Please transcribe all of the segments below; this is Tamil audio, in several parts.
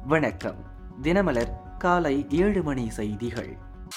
வணக்கம் தினமலர் காலை ஏழு மணி செய்திகள்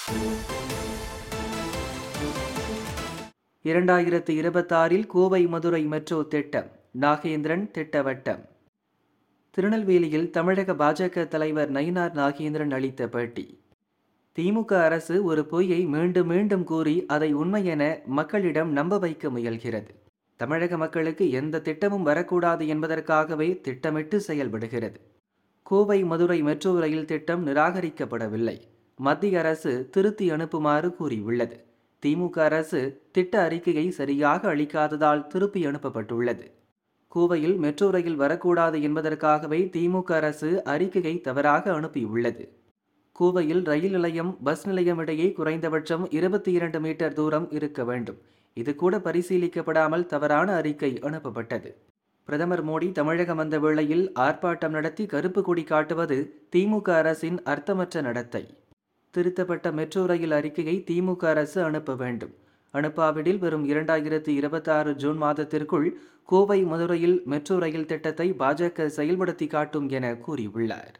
இரண்டாயிரத்து இருபத்தாறில் கோவை மதுரை மெட்ரோ திட்டம் நாகேந்திரன் திட்டவட்டம் திருநெல்வேலியில் தமிழக பாஜக தலைவர் நயினார் நாகேந்திரன் அளித்த பேட்டி திமுக அரசு ஒரு பொய்யை மீண்டும் மீண்டும் கூறி அதை உண்மை என மக்களிடம் நம்ப வைக்க முயல்கிறது தமிழக மக்களுக்கு எந்த திட்டமும் வரக்கூடாது என்பதற்காகவே திட்டமிட்டு செயல்படுகிறது கோவை மதுரை மெட்ரோ ரயில் திட்டம் நிராகரிக்கப்படவில்லை மத்திய அரசு திருத்தி அனுப்புமாறு கூறியுள்ளது திமுக அரசு திட்ட அறிக்கையை சரியாக அளிக்காததால் திருப்பி அனுப்பப்பட்டுள்ளது கோவையில் மெட்ரோ ரயில் வரக்கூடாது என்பதற்காகவே திமுக அரசு அறிக்கையை தவறாக அனுப்பியுள்ளது கோவையில் ரயில் நிலையம் பஸ் நிலையம் இடையே குறைந்தபட்சம் இருபத்தி இரண்டு மீட்டர் தூரம் இருக்க வேண்டும் இது கூட பரிசீலிக்கப்படாமல் தவறான அறிக்கை அனுப்பப்பட்டது பிரதமர் மோடி தமிழகம் வந்த வேளையில் ஆர்ப்பாட்டம் நடத்தி கருப்பு கொடி காட்டுவது திமுக அரசின் அர்த்தமற்ற நடத்தை திருத்தப்பட்ட மெட்ரோ ரயில் அறிக்கையை திமுக அரசு அனுப்ப வேண்டும் அனுப்பாவிடில் வரும் இரண்டாயிரத்தி இருபத்தாறு ஜூன் மாதத்திற்குள் கோவை மதுரையில் மெட்ரோ ரயில் திட்டத்தை பாஜக செயல்படுத்தி காட்டும் என கூறியுள்ளார்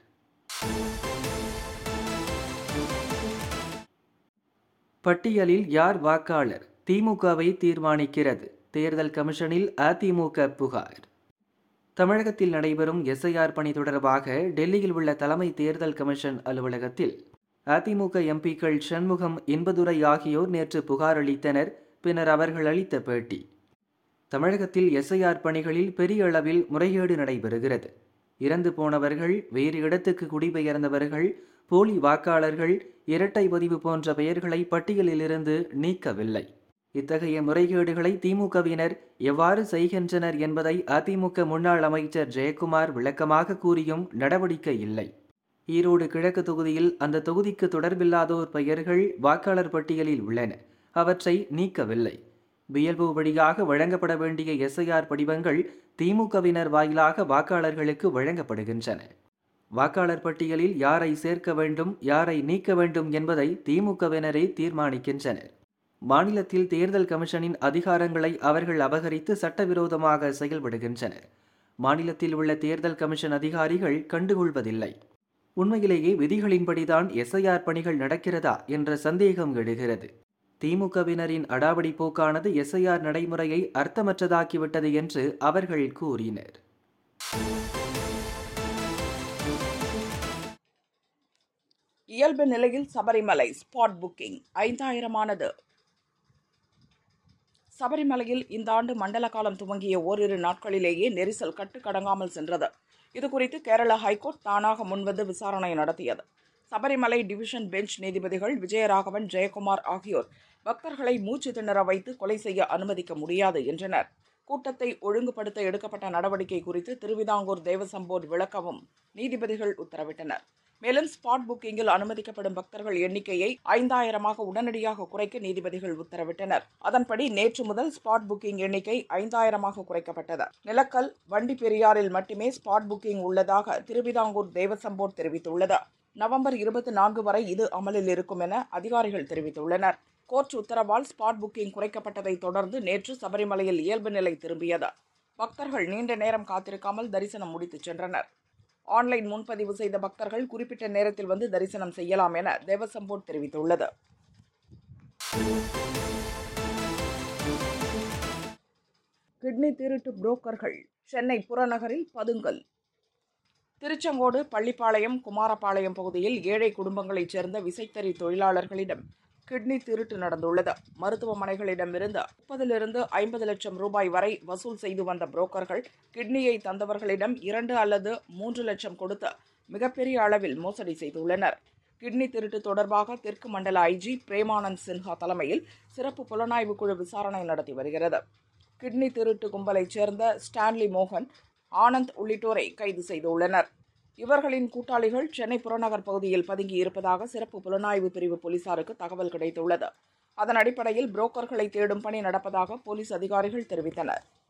பட்டியலில் யார் வாக்காளர் திமுகவை தீர்மானிக்கிறது தேர்தல் கமிஷனில் அதிமுக புகார் தமிழகத்தில் நடைபெறும் எஸ்ஐஆர் பணி தொடர்பாக டெல்லியில் உள்ள தலைமை தேர்தல் கமிஷன் அலுவலகத்தில் அதிமுக எம்பிக்கள் சண்முகம் இன்பதுரை ஆகியோர் நேற்று புகார் அளித்தனர் பின்னர் அவர்கள் அளித்த பேட்டி தமிழகத்தில் எஸ்ஐஆர் பணிகளில் பெரிய அளவில் முறைகேடு நடைபெறுகிறது இறந்து போனவர்கள் வேறு இடத்துக்கு குடிபெயர்ந்தவர்கள் போலி வாக்காளர்கள் இரட்டை பதிவு போன்ற பெயர்களை பட்டியலிலிருந்து நீக்கவில்லை இத்தகைய முறைகேடுகளை திமுகவினர் எவ்வாறு செய்கின்றனர் என்பதை அதிமுக முன்னாள் அமைச்சர் ஜெயக்குமார் விளக்கமாக கூறியும் நடவடிக்கை இல்லை ஈரோடு கிழக்கு தொகுதியில் அந்த தொகுதிக்கு தொடர்பில்லாதோர் பெயர்கள் வாக்காளர் பட்டியலில் உள்ளன அவற்றை நீக்கவில்லை பிஎல்ஓ வழியாக வழங்கப்பட வேண்டிய எஸ்ஐஆர் படிவங்கள் திமுகவினர் வாயிலாக வாக்காளர்களுக்கு வழங்கப்படுகின்றன வாக்காளர் பட்டியலில் யாரை சேர்க்க வேண்டும் யாரை நீக்க வேண்டும் என்பதை திமுகவினரே தீர்மானிக்கின்றனர் மாநிலத்தில் தேர்தல் கமிஷனின் அதிகாரங்களை அவர்கள் அபகரித்து சட்டவிரோதமாக செயல்படுகின்றனர் மாநிலத்தில் உள்ள தேர்தல் கமிஷன் அதிகாரிகள் கண்டுகொள்வதில்லை உண்மையிலேயே விதிகளின்படிதான் எஸ்ஐஆர் பணிகள் நடக்கிறதா என்ற சந்தேகம் எழுகிறது திமுகவினரின் அடாவடி போக்கானது எஸ்ஐஆர் நடைமுறையை அர்த்தமற்றதாக்கிவிட்டது என்று அவர்கள் கூறினர் இயல்பு நிலையில் சபரிமலை ஸ்பாட் புக்கிங் ஐந்தாயிரமானது சபரிமலையில் இந்த ஆண்டு மண்டல காலம் துவங்கிய ஓரிரு நாட்களிலேயே நெரிசல் கட்டுக்கடங்காமல் சென்றது இதுகுறித்து கேரள ஹைகோர்ட் தானாக முன்வந்து விசாரணை நடத்தியது சபரிமலை டிவிஷன் பெஞ்ச் நீதிபதிகள் விஜயராகவன் ஜெயக்குமார் ஆகியோர் பக்தர்களை மூச்சு திணற வைத்து கொலை செய்ய அனுமதிக்க முடியாது என்றனர் கூட்டத்தை ஒழுங்குபடுத்த எடுக்கப்பட்ட நடவடிக்கை குறித்து திருவிதாங்கூர் தேவசம் போர்டு விளக்கவும் நீதிபதிகள் உத்தரவிட்டனர் மேலும் ஸ்பாட் புக்கிங்கில் அனுமதிக்கப்படும் பக்தர்கள் எண்ணிக்கையை ஐந்தாயிரமாக உடனடியாக குறைக்க நீதிபதிகள் உத்தரவிட்டனர் அதன்படி நேற்று முதல் ஸ்பாட் புக்கிங் எண்ணிக்கை ஐந்தாயிரமாக குறைக்கப்பட்டது நிலக்கல் வண்டி பெரியாறில் மட்டுமே ஸ்பாட் புக்கிங் உள்ளதாக திருவிதாங்கூர் தேவசம் போர்டு தெரிவித்துள்ளது நவம்பர் இருபத்தி நான்கு வரை இது அமலில் இருக்கும் என அதிகாரிகள் தெரிவித்துள்ளனர் கோர்ட் உத்தரவால் ஸ்பாட் புக்கிங் குறைக்கப்பட்டதை தொடர்ந்து நேற்று சபரிமலையில் இயல்பு நிலை திரும்பியது பக்தர்கள் நீண்ட நேரம் காத்திருக்காமல் தரிசனம் முடித்துச் சென்றனர் ஆன்லைன் முன்பதிவு செய்த பக்தர்கள் குறிப்பிட்ட நேரத்தில் வந்து தரிசனம் செய்யலாம் என தேவசம் போர்டு தெரிவித்துள்ளது கிட்னி திருட்டு புரோக்கர்கள் சென்னை புறநகரில் பதுங்கல் திருச்செங்கோடு பள்ளிப்பாளையம் குமாரபாளையம் பகுதியில் ஏழை குடும்பங்களைச் சேர்ந்த விசைத்தறி தொழிலாளர்களிடம் கிட்னி திருட்டு நடந்துள்ளது மருத்துவமனைகளிடமிருந்து முப்பதிலிருந்து ஐம்பது லட்சம் ரூபாய் வரை வசூல் செய்து வந்த புரோக்கர்கள் கிட்னியை தந்தவர்களிடம் இரண்டு அல்லது மூன்று லட்சம் கொடுத்து மிகப்பெரிய அளவில் மோசடி செய்துள்ளனர் கிட்னி திருட்டு தொடர்பாக தெற்கு மண்டல ஐஜி பிரேமானந்த் சின்ஹா தலைமையில் சிறப்பு புலனாய்வு குழு விசாரணை நடத்தி வருகிறது கிட்னி திருட்டு கும்பலைச் சேர்ந்த ஸ்டான்லி மோகன் ஆனந்த் உள்ளிட்டோரை கைது செய்துள்ளனர் இவர்களின் கூட்டாளிகள் சென்னை புறநகர் பகுதியில் பதுங்கி இருப்பதாக சிறப்பு புலனாய்வு பிரிவு போலீசாருக்கு தகவல் கிடைத்துள்ளது அதன் அடிப்படையில் புரோக்கர்களை தேடும் பணி நடப்பதாக போலீஸ் அதிகாரிகள் தெரிவித்தனர்